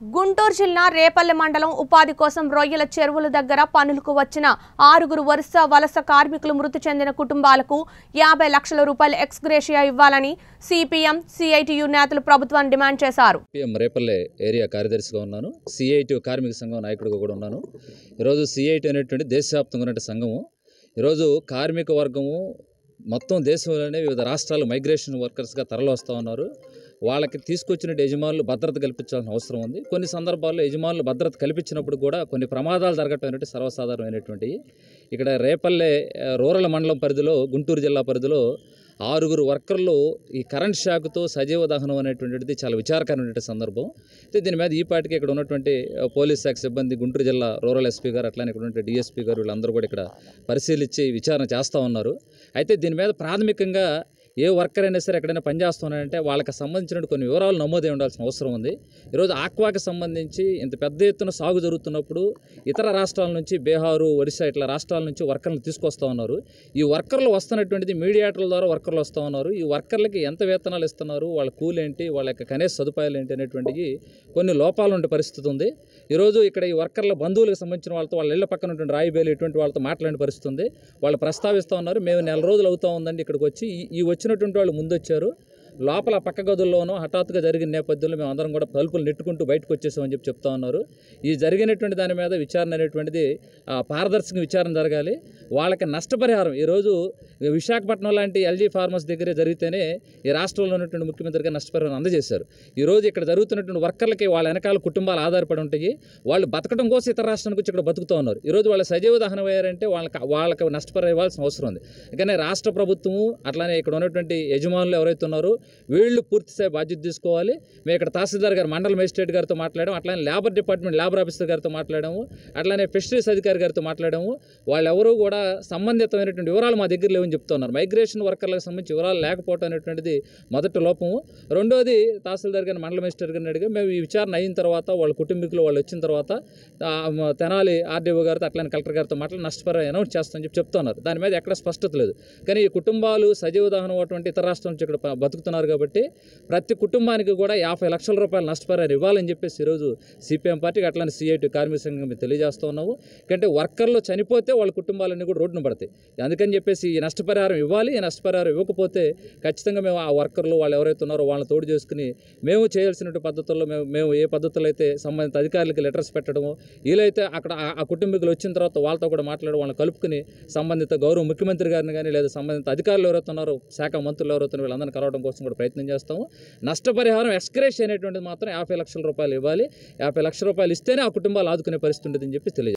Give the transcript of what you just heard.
గుంటూరు జిల్లా రేపల్లె మండలం ఉపాధి కోసం రొయ్యల చెరువుల దగ్గర పనులకు వచ్చిన ఆరుగురు వరుస వలస కార్మికులు మృతి చెందిన కుటుంబాలకు యాభై లక్షల రూపాయల ఎక్స్గ్రేషియా ఇవ్వాలని సిపిఎం సిఐటియు నేతలు ప్రభుత్వాన్ని డిమాండ్ చేశారు పిఎం రేపల్లె ఏరియా కార్యదర్శిగా ఉన్నాను సిఐటి కార్మిక సంఘం నాయకుడిగా కూడా ఉన్నాను ఈరోజు సిఐటి అనేటువంటి దేశవ్యాప్తంగా ఉన్నటువంటి సంఘము ఈరోజు కార్మిక వర్గము మొత్తం దేశంలోనే వివిధ రాష్ట్రాలు మైగ్రేషన్ వర్కర్స్గా తరలి వస్తూ ఉన్నారు వాళ్ళకి తీసుకొచ్చిన యజమానులు భద్రత కల్పించాల్సిన అవసరం ఉంది కొన్ని సందర్భాల్లో యజమానులు భద్రత కల్పించినప్పుడు కూడా కొన్ని ప్రమాదాలు జరగటం అనేది సర్వసాధారణమైనటువంటివి ఇక్కడ రేపల్లె ఆ, రూరల్ మండలం పరిధిలో గుంటూరు జిల్లా పరిధిలో ఆరుగురు వర్కర్లు ఈ కరెంట్ షాక్తో సజీవ దహనం అనేటువంటిది చాలా విచారకరమైనటువంటి సందర్భం అయితే దీని మీద ఈ పాటికి ఇక్కడ ఉన్నటువంటి ఆ, పోలీస్ శాఖ సిబ్బంది గుంటూరు జిల్లా రూరల్ ఎస్పీ గారు అట్లానే ఇక్కడ ఉన్నటువంటి డిఎస్పీ గారు వీళ్ళందరూ కూడా ఇక్కడ పరిశీలించి విచారణ చేస్తూ ఉన్నారు అయితే దీని మీద ప్రాథమికంగా ఏ వర్కర్ అయినా సరే ఎక్కడైనా పనిచేస్తున్నారంటే వాళ్ళకి సంబంధించిన కొన్ని వివరాలు నమోదై ఉండాల్సిన అవసరం ఉంది ఈరోజు ఆక్వాకి సంబంధించి ఇంత పెద్ద ఎత్తున సాగు జరుగుతున్నప్పుడు ఇతర రాష్ట్రాల నుంచి బీహారు ఒడిశా ఇట్లా రాష్ట్రాల నుంచి వర్కర్లు తీసుకొస్తా ఉన్నారు ఈ వర్కర్లు వస్తున్నటువంటిది మీడియేటర్ల ద్వారా వర్కర్లు వస్తూ ఉన్నారు ఈ వర్కర్లకి ఎంత వేతనాలు ఇస్తున్నారు వాళ్ళ కూలి ఏంటి వాళ్ళ యొక్క కనీస సదుపాయాలు ఏంటి అనేటువంటివి కొన్ని లోపాలు ఉండే పరిస్థితి ఉంది ఈరోజు ఇక్కడ ఈ వర్కర్ల బంధువులకు సంబంధించిన వాళ్ళతో వాళ్ళ ఇళ్ల పక్కన ఉన్నటువంటి రాయిబేలు ఇటువంటి వాళ్ళతో మాట్లాడిన పరిస్థితి ఉంది వాళ్ళు ప్రస్తావిస్తూ ఉన్నారు మేము నెల రోజులు అవుతా ఉందండి ఇక్కడికి వచ్చి ఈ- ఈ వచ్చినటువంటి వాళ్ళు ముందు వచ్చారు లోపల పక్క గదుల్లోనూ హఠాత్తుగా జరిగిన నేపథ్యంలో మేము అందరం కూడా తలుపులు నెట్టుకుంటూ బయటకు వచ్చేసామని చెప్పి చెప్తా ఉన్నారు ఈ జరిగినటువంటి దాని మీద విచారణ అనేటువంటిది ఆ, పారదర్శక విచారణ జరగాలి వాళ్ళకి నష్టపరిహారం ఈరోజు విశాఖపట్నం లాంటి ఎల్జీ ఫార్మర్స్ దగ్గరే జరిగితేనే ఈ రాష్ట్రంలో ఉన్నటువంటి ముఖ్యమంత్రిగా నష్టపరిహారం అందజేశారు ఈరోజు ఇక్కడ జరుగుతున్నటువంటి వర్కర్లకి వాళ్ళ వెనకాల కుటుంబాలు ఆధారపడి ఉంటాయి వాళ్ళు బతకడం కోసం ఇతర రాష్ట్రానికి వచ్చి ఇక్కడ బతుకుతూ ఉన్నారు ఈరోజు వాళ్ళ సజీవ దహనం అయ్యారంటే వాళ్ళకి వాళ్ళకి నష్టపరిహారం ఇవ్వాల్సిన అవసరం ఉంది కానీ రాష్ట్ర ప్రభుత్వము అట్లానే ఇక్కడ ఉన్నటువంటి యజమానులు ఎవరైతే ఉన్నారో వీళ్ళు పూర్తిస్థాయి బాధ్యత తీసుకోవాలి మేము ఇక్కడ తహసీల్దార్ గారు మండల మేజిస్ట్రేట్ గారితో మాట్లాడాము అట్లానే లేబర్ డిపార్ట్మెంట్ లేబర్ ఆఫీసర్ గారితో మాట్లాడాము అట్లానే ఫిషరీస్ అధికారి గారితో మాట్లాడాము వాళ్ళెవరూ కూడా సంబంధితమైనటువంటి వివరాలు మా దగ్గర లేవని చెప్తున్నారు మైగ్రేషన్ వర్కర్లకు సంబంధించి వివరాలు లేకపోవడం అనేటువంటిది మొదటి లోపము రెండోది తహసీల్దార్ గారిని మండల మేజిస్ట్రేట్ గారిని అడిగి మేము ఈ విచారణ అయిన తర్వాత వాళ్ళ కుటుంబీకులు వాళ్ళు వచ్చిన తర్వాత ఆ, మ- తెనాలి ఆర్డీఓ గారితో అట్లానే కలెక్టర్ గారితో మాట్లాడి నష్టపరిహారం అనౌన్స్ చేస్తామని చెప్పి చెప్తున్నారు దాని మీద ఎక్కడ స్పష్టత లేదు కానీ ఈ కుటుంబాలు సజీవ దహనం అటువంటి ఇతర రాష్ట్రం నుంచి ఇక్కడ ప- బతుకుతున్నారు కాబట్టి ప్రతి కుటుంబానికి కూడా యాభై లక్షల రూపాయల నష్టపరిహారం ఇవ్వాలని చెప్పేసి ఈరోజు సిపిఎం పార్టీకి అట్లానే సిఐటి కార్మిక సంఘం మేము తెలియజేస్తూ ఉన్నాము ఎందుకంటే వర్కర్లు చనిపోతే వాళ్ళ కుటుంబాలన్నీ కూడా రోడ్డున పడతాయి అందుకని చెప్పేసి ఈ నష్టపరిహారం ఇవ్వాలి ఈ నష్టపరిహారం ఇవ్వకపోతే ఖచ్చితంగా మేము ఆ వర్కర్లు వాళ్ళు ఎవరైతే ఉన్నారో వాళ్ళని తోడు చేసుకుని మేము చేయాల్సిన పద్ధతుల్లో మేము మేము ఏ పద్ధతుల్లో అయితే సంబంధిత అధికారులకి లెటర్స్ పెట్టడము వీలైతే అక్కడ ఆ- ఆ కుటుంబీకులు వచ్చిన తర్వాత వాళ్ళతో కూడా మాట్లాడి వాళ్ళని కలుపుకుని సంబంధిత గౌరవ ముఖ్యమంత్రి గారిని కానీ లేదా సంబంధిత అధికారులు ఎవరైతే ఉన్నారో శాఖ మంత్రులు ఎవరైతే ఉన్నారో వీళ్ళందరినీ కలవడం కోసం కూడా ప్రయత్నం చేస్తాము నష్టపరిహారం ఎక్స్క్రేష్ అనేటువంటిది మాత్రం యాభై లక్షల రూపాయలు ఇవ్వాలి యాభై లక్షల రూపాయలు ఇస్తేనే ఆ కుటుంబాలు ఆదుకునే పరిస్థితి ఉంటుందని చెప్పి తెలియజేస్తాం